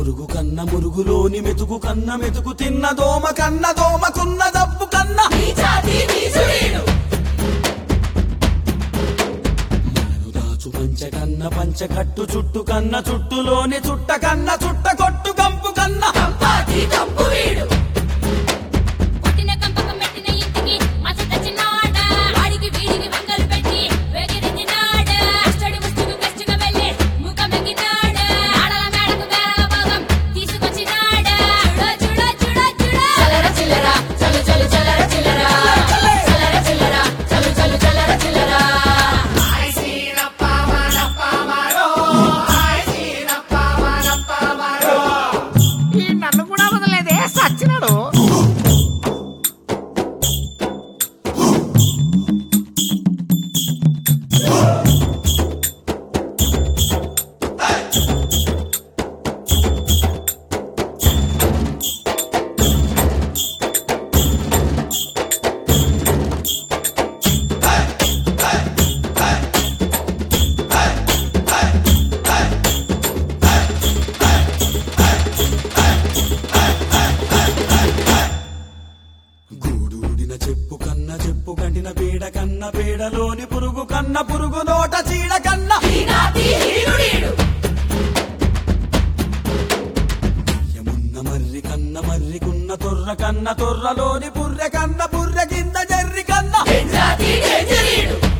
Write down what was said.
మురుగు కన్న మురుగులోని మెతుకు కన్న మెతుకు తిన్న దోమ కన్న దోమకున్న దప్పు కన్న మనను దాచు పంచ కన్న పంచ కట్టు చుట్టు కన్న చుట్టులోని చుట్ట కన్న చుట్ట కొట్టు కంపు కన్న కొట్టిన కంపకం పెట్టిన ఇంటికి మచ్చ తెచ్చినాడ వాడికి వీడికి వంకలు పెట్టి వెగిరించినాడ అష్టడి ముస్తుకు కష్టగా వెళ్ళి ముఖమెక్కినాడ ఆడల మేడకు వేల భాగం తీసుకొచ్చినాడ చూడ చూడ చూడ చూడ చల్లర చిల్లర చలు చలు చల్లర చిల్లర చల్లర చిల్లర చలు చలు చల్లర చిల్లర ఈ నన్ను కూడా వదలేదే సచ్చినాడు గూడూడిన చెప్పు కన్న చెప్పు కంటిన పీడ కన్న పీడలోని పురుగు కన్న పురుగు నోట చీడ కన్న యమున్న మర్రి కన్న మర్రికున్న తొర్ర కన్న తొర్రలోని పుర్రె కన్న పుర్రె కింద జర్రి కన్న జాతి డేంజరీడు